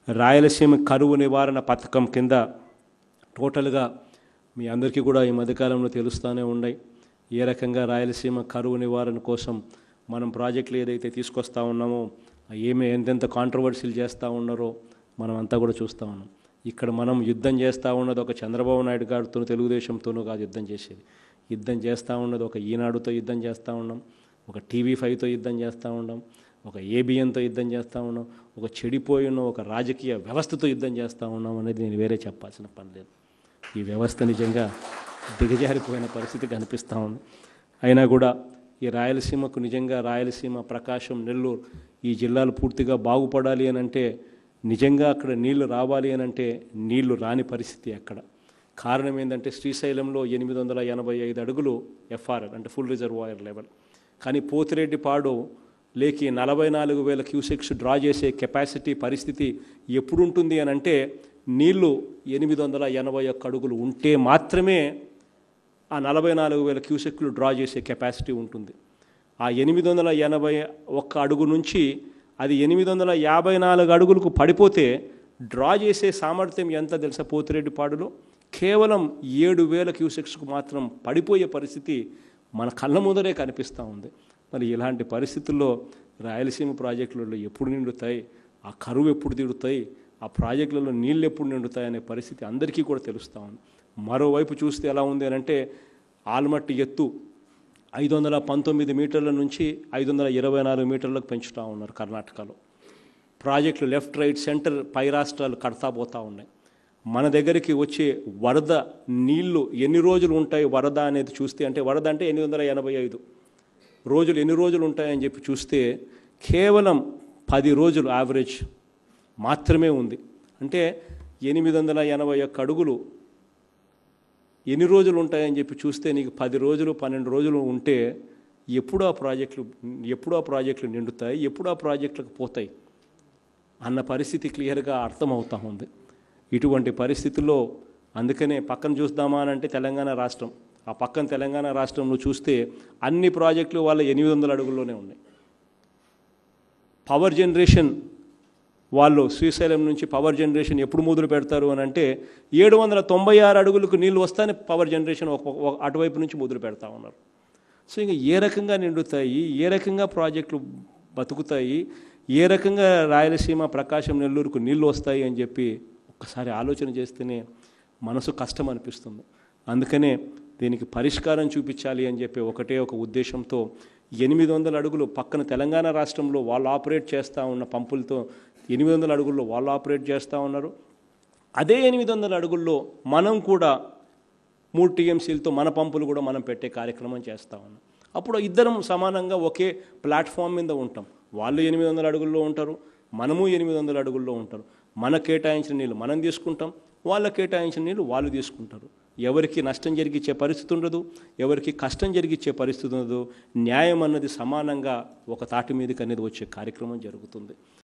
రాయలసీమ కరువు నివారణ పథకం కింద టోటల్గా మీ అందరికీ కూడా ఈ మధ్యకాలంలో తెలుస్తూనే ఉన్నాయి ఏ రకంగా రాయలసీమ కరువు నివారణ కోసం మనం ప్రాజెక్టులు ఏదైతే తీసుకొస్తా ఉన్నామో ఏమి ఎంతెంత కాంట్రవర్సీలు చేస్తూ ఉన్నారో మనం అంతా కూడా చూస్తూ ఉన్నాం ఇక్కడ మనం యుద్ధం చేస్తూ ఉన్నది ఒక చంద్రబాబు నాయుడు గారితో తెలుగుదేశంతోనూ కాదు యుద్ధం చేసేది యుద్ధం చేస్తూ ఉన్నది ఒక ఈనాడుతో యుద్ధం చేస్తూ ఉన్నాం ఒక టీవీ ఫైవ్తో యుద్ధం చేస్తూ ఉన్నాం ఒక ఏబిఎన్తో యుద్ధం చేస్తూ ఉన్నాం ఒక చెడిపోయిన ఒక రాజకీయ వ్యవస్థతో యుద్ధం చేస్తూ ఉన్నాం అనేది నేను వేరే చెప్పాల్సిన పని లేదు ఈ వ్యవస్థ నిజంగా దిగజారిపోయిన పరిస్థితి కనిపిస్తూ ఉంది అయినా కూడా ఈ రాయలసీమకు నిజంగా రాయలసీమ ప్రకాశం నెల్లూరు ఈ జిల్లాలు పూర్తిగా బాగుపడాలి అని అంటే నిజంగా అక్కడ నీళ్లు రావాలి అని అంటే నీళ్లు రాని పరిస్థితి అక్కడ కారణం ఏంటంటే శ్రీశైలంలో ఎనిమిది వందల ఎనభై ఐదు అడుగులు ఎఫ్ఆర్ఎల్ అంటే ఫుల్ రిజర్వాయర్ లెవెల్ కానీ పోతిరెడ్డిపాడు లేకి నలభై నాలుగు వేల క్యూసెక్స్ డ్రా చేసే కెపాసిటీ పరిస్థితి ఎప్పుడు ఉంటుంది అని అంటే నీళ్లు ఎనిమిది వందల ఎనభై ఒక్క అడుగులు ఉంటే మాత్రమే ఆ నలభై నాలుగు వేల క్యూసెక్లు డ్రా చేసే కెపాసిటీ ఉంటుంది ఆ ఎనిమిది వందల ఎనభై ఒక్క అడుగు నుంచి అది ఎనిమిది వందల యాభై నాలుగు అడుగులకు పడిపోతే డ్రా చేసే సామర్థ్యం ఎంత తెలుసా పోతిరెడ్డిపాడులో కేవలం ఏడు వేల క్యూసెక్స్కు మాత్రం పడిపోయే పరిస్థితి మన కళ్ళ ముందరే కనిపిస్తూ ఉంది మరి ఇలాంటి పరిస్థితుల్లో రాయలసీమ ప్రాజెక్టులలో ఎప్పుడు నిండుతాయి ఆ కరువు ఎప్పుడు తీరుతాయి ఆ ప్రాజెక్టులలో నీళ్ళు ఎప్పుడు నిండుతాయి అనే పరిస్థితి అందరికీ కూడా తెలుస్తూ ఉంది మరోవైపు చూస్తే ఎలా ఉంది అని అంటే ఆల్మట్టి ఎత్తు ఐదు వందల పంతొమ్మిది మీటర్ల నుంచి ఐదు వందల ఇరవై నాలుగు మీటర్లకు పెంచుతూ ఉన్నారు కర్ణాటకలో ప్రాజెక్టులు లెఫ్ట్ రైట్ సెంటర్ పై రాష్ట్రాలు కడతా పోతూ ఉన్నాయి మన దగ్గరికి వచ్చే వరద నీళ్లు ఎన్ని రోజులు ఉంటాయి వరద అనేది చూస్తే అంటే వరద అంటే ఎనిమిది వందల ఎనభై ఐదు రోజులు ఎన్ని రోజులు ఉంటాయని చెప్పి చూస్తే కేవలం పది రోజులు యావరేజ్ మాత్రమే ఉంది అంటే ఎనిమిది వందల ఎనభై ఒక్క అడుగులు ఎన్ని రోజులు ఉంటాయని చెప్పి చూస్తే నీకు పది రోజులు పన్నెండు రోజులు ఉంటే ఎప్పుడు ఆ ప్రాజెక్టులు ఎప్పుడు ఆ ప్రాజెక్టులు నిండుతాయి ఎప్పుడు ఆ ప్రాజెక్టులకు పోతాయి అన్న పరిస్థితి క్లియర్గా అర్థమవుతా ఉంది ఇటువంటి పరిస్థితుల్లో అందుకనే పక్కన చూద్దామా అని అంటే తెలంగాణ రాష్ట్రం ఆ పక్కన తెలంగాణ రాష్ట్రంలో చూస్తే అన్ని ప్రాజెక్టులు వాళ్ళ ఎనిమిది వందల అడుగుల్లోనే ఉన్నాయి పవర్ జనరేషన్ వాళ్ళు శ్రీశైలం నుంచి పవర్ జనరేషన్ ఎప్పుడు మొదలు పెడతారు అని అంటే ఏడు వందల తొంభై ఆరు అడుగులకు నీళ్ళు వస్తానే పవర్ జనరేషన్ ఒక ఒక- అటువైపు నుంచి మొదలు పెడతా ఉన్నారు సో ఇంకా ఏ రకంగా నిండుతాయి ఏ రకంగా ప్రాజెక్టులు బతుకుతాయి ఏ రకంగా రాయలసీమ ప్రకాశం నెల్లూరుకు నీళ్ళు వస్తాయి అని చెప్పి ఒక్కసారి ఆలోచన చేస్తేనే మనసు కష్టం అనిపిస్తుంది అందుకనే దీనికి పరిష్కారం చూపించాలి అని చెప్పి ఒకటే ఒక ఉద్దేశంతో ఎనిమిది వందల అడుగులు పక్కన తెలంగాణ రాష్ట్రంలో వాళ్ళు ఆపరేట్ చేస్తూ ఉన్న పంపులతో ఎనిమిది వందల అడుగుల్లో వాళ్ళు ఆపరేట్ చేస్తూ ఉన్నారు అదే ఎనిమిది వందల అడుగుల్లో మనం కూడా మూడు టీఎంసీలతో మన పంపులు కూడా మనం పెట్టే కార్యక్రమం చేస్తూ ఉన్నాం అప్పుడు ఇద్దరం సమానంగా ఒకే ప్లాట్ఫామ్ మీద ఉంటాం వాళ్ళు ఎనిమిది వందల అడుగుల్లో ఉంటారు మనము ఎనిమిది వందల అడుగుల్లో ఉంటారు మన కేటాయించిన నీళ్ళు మనం తీసుకుంటాం వాళ్ళ కేటాయించిన నీళ్ళు వాళ్ళు తీసుకుంటారు ఎవరికి నష్టం జరిగించే పరిస్థితి ఉండదు ఎవరికి కష్టం జరిగించే పరిస్థితి ఉండదు న్యాయం అన్నది సమానంగా ఒక తాటి మీదకి అనేది వచ్చే కార్యక్రమం జరుగుతుంది